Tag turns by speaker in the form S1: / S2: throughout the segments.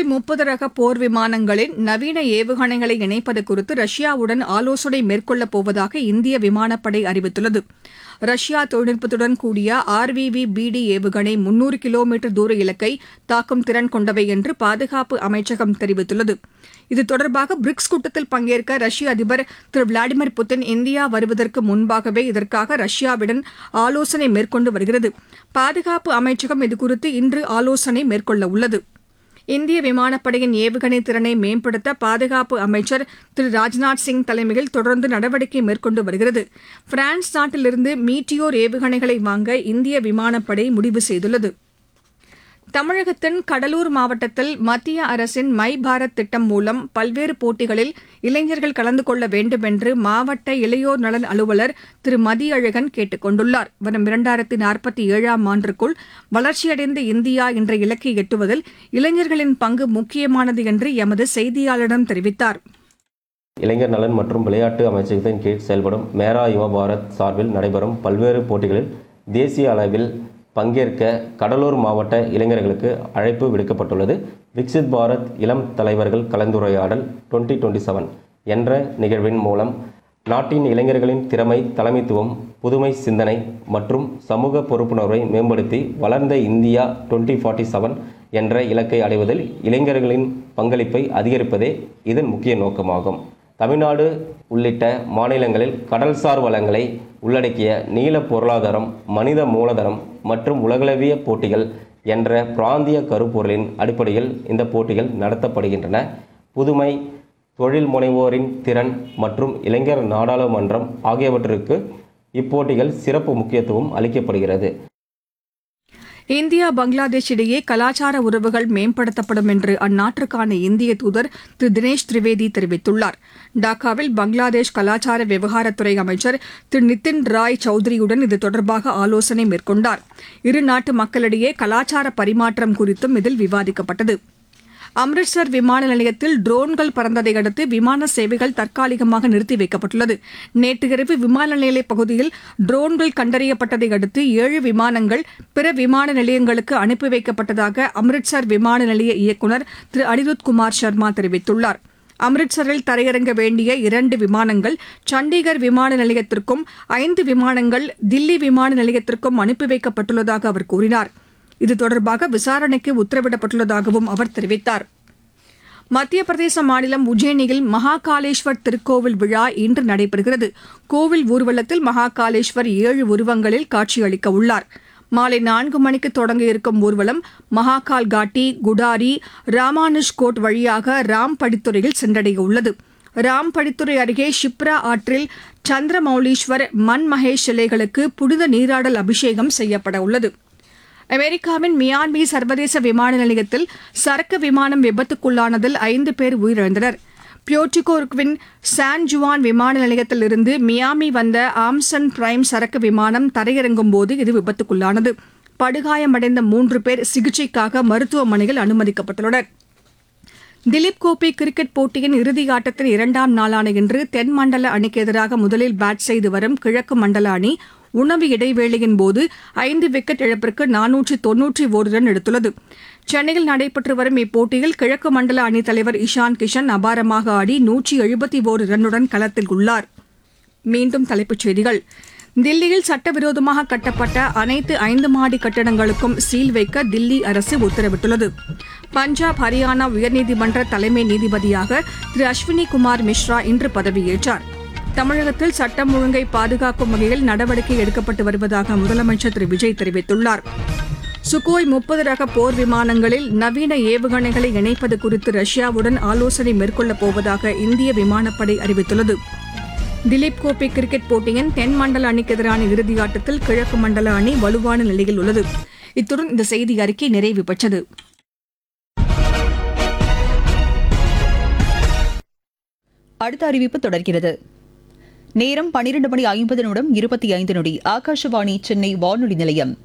S1: Sukhoi முப்பது ரக போர் விமானங்களின் நவீன ஏவுகணைகளை இணைப்பது குறித்து ரஷ்யாவுடன் ஆலோசனை மேற்கொள்ளப் போவதாக இந்திய விமானப்படை அறிவித்துள்ளது ரஷ்யா தொழில்நுட்பத்துடன் கூடிய ஆர்விவி பிடி ஏவுகணை முன்னூறு கிலோமீட்டர் தூர இலக்கை தாக்கும் திறன் கொண்டவை என்று பாதுகாப்பு அமைச்சகம் தெரிவித்துள்ளது இது தொடர்பாக பிரிக்ஸ் கூட்டத்தில் பங்கேற்க ரஷ்ய அதிபர் திரு விளாடிமிர் புட்டின் இந்தியா வருவதற்கு முன்பாகவே இதற்காக ரஷ்யாவுடன் ஆலோசனை மேற்கொண்டு வருகிறது பாதுகாப்பு அமைச்சகம் இதுகுறித்து இன்று ஆலோசனை மேற்கொள்ள உள்ளது இந்திய விமானப்படையின் ஏவுகணை திறனை மேம்படுத்த பாதுகாப்பு அமைச்சர் திரு ராஜ்நாத் சிங் தலைமையில் தொடர்ந்து நடவடிக்கை மேற்கொண்டு வருகிறது பிரான்ஸ் நாட்டிலிருந்து மீட்டியோர் ஏவுகணைகளை வாங்க இந்திய விமானப்படை முடிவு செய்துள்ளது தமிழகத்தின் கடலூர் மாவட்டத்தில் மத்திய அரசின் மை பாரத் திட்டம் மூலம் பல்வேறு போட்டிகளில் இளைஞர்கள் கலந்து கொள்ள வேண்டும் என்று மாவட்ட இளையோர் நலன் அலுவலர் திரு மதியழகன் கேட்டுக் கொண்டுள்ளார் வரும் இரண்டாயிரத்தி நாற்பத்தி ஏழாம் ஆண்டிற்குள் வளர்ச்சியடைந்த இந்தியா என்ற இலக்கை எட்டுவதில் இளைஞர்களின் பங்கு முக்கியமானது என்று எமது செய்தியாளரிடம் தெரிவித்தார்
S2: இளைஞர் நலன் மற்றும் விளையாட்டு அமைச்சகத்தின் கீழ் செயல்படும் மேரா யுவ பாரத் சார்பில் நடைபெறும் பல்வேறு போட்டிகளில் தேசிய அளவில் பங்கேற்க கடலூர் மாவட்ட இளைஞர்களுக்கு அழைப்பு விடுக்கப்பட்டுள்ளது விக்சித் பாரத் இளம் தலைவர்கள் கலந்துரையாடல் டுவெண்ட்டி டுவெண்ட்டி செவன் என்ற நிகழ்வின் மூலம் நாட்டின் இளைஞர்களின் திறமை தலைமைத்துவம் புதுமை சிந்தனை மற்றும் சமூக பொறுப்புணர்வை மேம்படுத்தி வளர்ந்த இந்தியா டுவெண்ட்டி ஃபார்ட்டி செவன் என்ற இலக்கை அடைவதில் இளைஞர்களின் பங்களிப்பை அதிகரிப்பதே இதன் முக்கிய நோக்கமாகும் தமிழ்நாடு உள்ளிட்ட மாநிலங்களில் கடல்சார் வளங்களை உள்ளடக்கிய நீல பொருளாதாரம் மனித மூலதனம் மற்றும் உலகளவிய போட்டிகள் என்ற பிராந்திய கருப்பொருளின் அடிப்படையில் இந்த போட்டிகள் நடத்தப்படுகின்றன புதுமை தொழில் முனைவோரின் திறன் மற்றும் இளைஞர் நாடாளுமன்றம் ஆகியவற்றிற்கு இப்போட்டிகள் சிறப்பு முக்கியத்துவம் அளிக்கப்படுகிறது
S1: இந்தியா பங்களாதேஷ் இடையே கலாச்சார உறவுகள் மேம்படுத்தப்படும் என்று அந்நாட்டிற்கான இந்திய தூதர் திரு தினேஷ் திரிவேதி தெரிவித்துள்ளார் டாக்காவில் பங்களாதேஷ் கலாச்சார விவகாரத்துறை அமைச்சர் திரு நிதின் ராய் சௌத்ரியுடன் இது தொடர்பாக ஆலோசனை மேற்கொண்டார் இரு நாட்டு மக்களிடையே கலாச்சார பரிமாற்றம் குறித்தும் இதில் விவாதிக்கப்பட்டது அம்ரிட்சர் விமான நிலையத்தில் ட்ரோன்கள் பறந்ததை அடுத்து விமான சேவைகள் தற்காலிகமாக நிறுத்தி வைக்கப்பட்டுள்ளது நேற்று இரவு விமான நிலைய பகுதியில் ட்ரோன்கள் கண்டறியப்பட்டதை அடுத்து ஏழு விமானங்கள் பிற விமான நிலையங்களுக்கு அனுப்பி வைக்கப்பட்டதாக அம்ரிட்சர் விமான நிலைய இயக்குநர் திரு அனிருத் குமார் சர்மா தெரிவித்துள்ளார் அம்ரிட்சரில் தரையிறங்க வேண்டிய இரண்டு விமானங்கள் சண்டிகர் விமான நிலையத்திற்கும் ஐந்து விமானங்கள் தில்லி விமான நிலையத்திற்கும் அனுப்பி வைக்கப்பட்டுள்ளதாக அவர் கூறினார் இது தொடர்பாக விசாரணைக்கு உத்தரவிடப்பட்டுள்ளதாகவும் அவர் தெரிவித்தார் மத்திய பிரதேச மாநிலம் உஜ்ஜயினியில் மகாகாலேஸ்வர் திருக்கோவில் விழா இன்று நடைபெறுகிறது கோவில் ஊர்வலத்தில் மகாகாலேஸ்வர் ஏழு உருவங்களில் காட்சியளிக்க உள்ளார் மாலை நான்கு மணிக்கு தொடங்க இருக்கும் ஊர்வலம் மகாகால் காட்டி குடாரி ராமானுஷ் கோட் வழியாக ராம் படித்துறையில் சென்றடைய உள்ளது ராம் படித்துறை அருகே ஷிப்ரா ஆற்றில் சந்திரமௌலீஸ்வர் மண் மகேஷ் சிலைகளுக்கு புனித நீராடல் அபிஷேகம் செய்யப்பட உள்ளது அமெரிக்காவின் மியான்மி சர்வதேச விமான நிலையத்தில் சரக்கு விமானம் விபத்துக்குள்ளானதில் ஐந்து பேர் உயிரிழந்தனர் பியோட்டிகோர்வின் சான் ஜுவான் விமான நிலையத்திலிருந்து மியாமி வந்த ஆம்சன் பிரைம் சரக்கு விமானம் தரையிறங்கும் போது இது விபத்துக்குள்ளானது படுகாயமடைந்த மூன்று பேர் சிகிச்சைக்காக மருத்துவமனையில் அனுமதிக்கப்பட்டுள்ளனர் திலீப் கோப்பை கிரிக்கெட் போட்டியின் இறுதி ஆட்டத்தின் இரண்டாம் நாளான இன்று தென் மண்டல அணிக்கு எதிராக முதலில் பேட் செய்து வரும் கிழக்கு மண்டல அணி உணவு இடைவேளையின் போது ஐந்து விக்கெட் இழப்பிற்கு நானூற்றி தொன்னூற்றி ஒரு ரன் எடுத்துள்ளது சென்னையில் நடைபெற்று வரும் இப்போட்டியில் கிழக்கு மண்டல அணித் தலைவர் இஷான் கிஷன் அபாரமாக ஆடி நூற்றி எழுபத்தி ஒரு ரன்னுடன் களத்தில் உள்ளார் மீண்டும் தலைப்புச் செய்திகள் தில்லியில் சட்டவிரோதமாக கட்டப்பட்ட அனைத்து ஐந்து மாடி கட்டடங்களுக்கும் சீல் வைக்க தில்லி அரசு உத்தரவிட்டுள்ளது பஞ்சாப் ஹரியானா உயர்நீதிமன்ற தலைமை நீதிபதியாக திரு அஸ்வினி குமார் மிஸ்ரா இன்று பதவியேற்றார் தமிழகத்தில் சட்டம் ஒழுங்கை பாதுகாக்கும் வகையில் நடவடிக்கை எடுக்கப்பட்டு வருவதாக முதலமைச்சர் திரு விஜய் தெரிவித்துள்ளார் சுகோய் முப்பது ரக போர் விமானங்களில் நவீன ஏவுகணைகளை இணைப்பது குறித்து ரஷ்யாவுடன் ஆலோசனை மேற்கொள்ளப் போவதாக இந்திய விமானப்படை அறிவித்துள்ளது திலீப் கோப்பை கிரிக்கெட் போட்டியின் தென் மண்டல அணிக்கு எதிரான இறுதியாட்டத்தில் கிழக்கு மண்டல அணி வலுவான நிலையில் உள்ளது இத்துடன் இந்த செய்தி அறிக்கை நிறைவு பெற்றது
S3: அடுத்த அறிவிப்பு தொடர்கிறது நேரம் பன்னிரண்டு மணி ஐம்பது நிமிடம் இருபத்தி ஐந்து நொடி ஆகாஷவாணி சென்னை வானொலி நிலையம்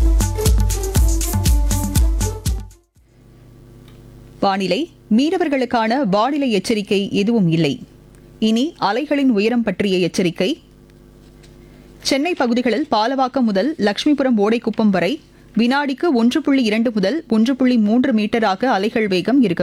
S3: வானிலை மீனவர்களுக்கான வானிலை எச்சரிக்கை எதுவும் இல்லை இனி அலைகளின் உயரம் பற்றிய எச்சரிக்கை சென்னை பகுதிகளில் பாலவாக்கம் முதல் லட்சுமிபுரம் ஓடைக்குப்பம் வரை வினாடிக்கு ஒன்று புள்ளி இரண்டு முதல் ஒன்று புள்ளி மூன்று மீட்டராக அலைகள் வேகம் இருக்க